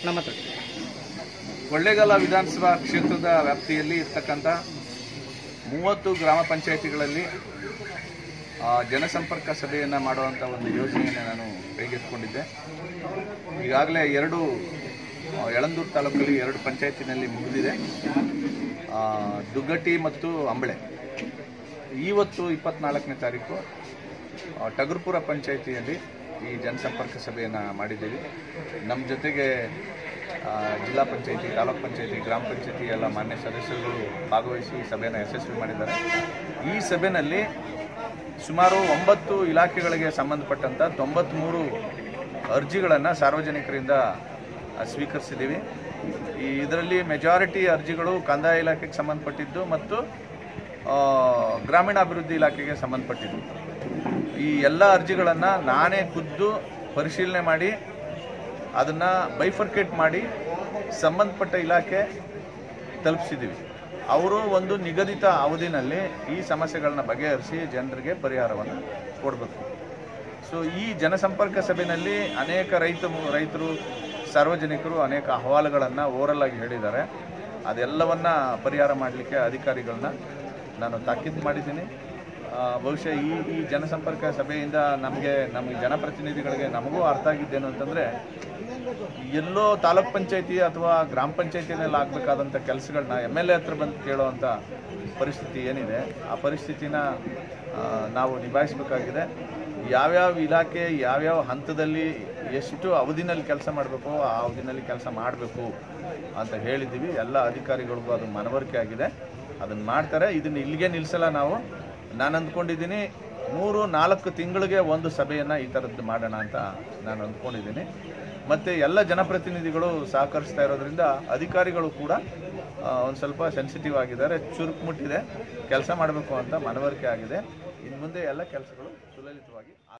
ನಮ್ಮ ಹತ್ರ ಕೊಳ್ಳೇಗಾಲ ವಿಧಾನಸಭಾ ಕ್ಷೇತ್ರದ ವ್ಯಾಪ್ತಿಯಲ್ಲಿ ಇರ್ತಕ್ಕಂಥ ಮೂವತ್ತು ಗ್ರಾಮ ಪಂಚಾಯಿತಿಗಳಲ್ಲಿ ಆ, ಜನಸಂಪರ್ಕ ಸಭೆಯನ್ನು ಮಾಡುವಂಥ ಒಂದು ಯೋಜನೆಯನ್ನು ನಾನು ಕೈಗೆತ್ತಿಕೊಂಡಿದ್ದೆ ಈಗಾಗಲೇ ಎರಡು ಆ, ಯಳಂದೂರು ತಾಲೂಕಲ್ಲಿ ಎರಡು ಪಂಚಾಯತಿನಲ್ಲಿ ಮುಗಿದಿದೆ ಆ, ದುಗ್ಗಟ್ಟಿ ಮತ್ತು ಅಂಬಳೆ ಇವತ್ತು ಇಪ್ಪತ್ನಾಲ್ಕನೇ ತಾರೀಕು ಆ, ಟಗರ್ಪುರ ಪಂಚಾಯಿತಿಯಲ್ಲಿ ಈ ಜನಸಂಪರ್ಕ ಸಭೆಯನ್ನು ಮಾಡಿದ್ದೀವಿ ನಮ್ಮ ಜೊತೆಗೆ ಆ, ಜಿಲ್ಲಾ ಪಂಚಾಯಿತಿ ತಾಲೂಕ್ ಪಂಚಾಯಿತಿ ಗ್ರಾಮ ಪಂಚಾಯಿತಿ ಎಲ್ಲ ಮಾನ್ಯ ಸದಸ್ಯರುಗಳು ಭಾಗವಹಿಸಿ ಈ ಸಭೆಯನ್ನು ಯಶಸ್ವಿ ಮಾಡಿದ್ದಾರೆ ಈ ಸಭೆಯಲ್ಲಿ ಸುಮಾರು ಒಂಬತ್ತು ಇಲಾಖೆಗಳಿಗೆ ಸಂಬಂಧಪಟ್ಟಂಥ ತೊಂಬತ್ತ್ಮೂರು ಅರ್ಜಿಗಳನ್ನು ಸಾರ್ವಜನಿಕರಿಂದ ಆ, ಸ್ವೀಕರಿಸಿದ್ದೀವಿ ಈ ಇದರಲ್ಲಿ ಮೆಜಾರಿಟಿ ಅರ್ಜಿಗಳು ಕಂದಾಯ ಇಲಾಖೆಗೆ ಸಂಬಂಧಪಟ್ಟಿದ್ದು ಮತ್ತು ಆ, ಗ್ರಾಮೀಣಾಭಿವೃದ್ಧಿ ಇಲಾಖೆಗೆ ಸಂಬಂಧಪಟ್ಟಿದ್ದು ಈ ಎಲ್ಲ ಅರ್ಜಿಗಳನ್ನು ನಾನೇ ಖುದ್ದು ಪರಿಶೀಲನೆ ಮಾಡಿ ಅದನ್ನು ಬೈಫರ್ಕೇಟ್ ಮಾಡಿ ಸಂಬಂಧಪಟ್ಟ ಇಲಾಖೆ ತಲುಪಿಸಿದ್ದೀವಿ ಅವರು ಒಂದು ನಿಗದಿತ ಅವಧಿನಲ್ಲಿ ಈ ಸಮಸ್ಯೆಗಳನ್ನ ಬಗೆಹರಿಸಿ ಜನರಿಗೆ ಪರಿಹಾರವನ್ನು ಕೊಡಬೇಕು ಸೊ ಈ ಜನಸಂಪರ್ಕ ಸಭೆಯಲ್ಲಿ ಅನೇಕ ರೈತ ರೈತರು ಸಾರ್ವಜನಿಕರು ಅನೇಕ ಅಹವಾಲುಗಳನ್ನು ಓರಲ್ ಆಗಿ ಹೇಳಿದ್ದಾರೆ ಅದೆಲ್ಲವನ್ನ ಪರಿಹಾರ ಮಾಡಲಿಕ್ಕೆ ಅಧಿಕಾರಿಗಳನ್ನ ನಾನು ತಾಕೀತು ಮಾಡಿದ್ದೀನಿ ಆ, ಬಹುಶಃ ಈ ಈ ಜನಸಂಪರ್ಕ ಸಭೆಯಿಂದ ನಮಗೆ ನಮಗೆ ಜನಪ್ರತಿನಿಧಿಗಳಿಗೆ ನಮಗೂ ಅರ್ಥ ಆಗಿದ್ದೇನು ಅಂತಂದರೆ ಎಲ್ಲೋ ತಾಲೂಕ್ ಪಂಚಾಯತಿ ಅಥವಾ ಗ್ರಾಮ ಪಂಚಾಯತಿನಲ್ಲಿ ಆಗಬೇಕಾದಂಥ ಕೆಲಸಗಳನ್ನ ಎಮ್ ಎಲ್ ಎ ಹತ್ರ ಬಂದು ಕೇಳುವಂಥ ಪರಿಸ್ಥಿತಿ ಏನಿದೆ ಆ ಪರಿಸ್ಥಿತಿನ ಆ, ನಾವು ನಿಭಾಯಿಸಬೇಕಾಗಿದೆ ಯಾವ್ಯಾವ ಇಲಾಖೆ ಯಾವ್ಯಾವ ಹಂತದಲ್ಲಿ ಎಷ್ಟು ಅವಧಿನಲ್ಲಿ ಕೆಲಸ ಮಾಡಬೇಕು ಆ ಅವಧಿನಲ್ಲಿ ಕೆಲಸ ಮಾಡಬೇಕು ಅಂತ ಹೇಳಿದ್ದೀವಿ ಎಲ್ಲ ಅಧಿಕಾರಿಗಳಿಗೂ ಅದು ಮನವರಿಕೆ ಆಗಿದೆ ಅದನ್ನು ಮಾಡ್ತಾರೆ ಇದನ್ನು ಇಲ್ಲಿಗೆ ನಿಲ್ಲಿಸಲ್ಲ ನಾವು ನಾನು ಅಂದ್ಕೊಂಡಿದ್ದೀನಿ ಮೂರು ನಾಲ್ಕು ತಿಂಗಳಿಗೆ ಒಂದು ಸಭೆಯನ್ನು ಈ ಥರದ್ದು ಮಾಡೋಣ ಅಂತ ನಾನು ಅಂದ್ಕೊಂಡಿದ್ದೀನಿ ಮತ್ತು ಎಲ್ಲ ಜನಪ್ರತಿನಿಧಿಗಳು ಸಹಕರಿಸ್ತಾ ಇರೋದ್ರಿಂದ ಅಧಿಕಾರಿಗಳು ಕೂಡ ಒಂದು ಸ್ವಲ್ಪ ಸೆನ್ಸಿಟಿವ್ ಆಗಿದ್ದಾರೆ ಚುರುಕು ಮುಟ್ಟಿದೆ ಕೆಲಸ ಮಾಡಬೇಕು ಅಂತ ಮನವರಿಕೆ ಆಗಿದೆ ಇನ್ನು ಮುಂದೆ ಎಲ್ಲ ಕೆಲಸಗಳು ಸುಲಲಿತವಾಗಿ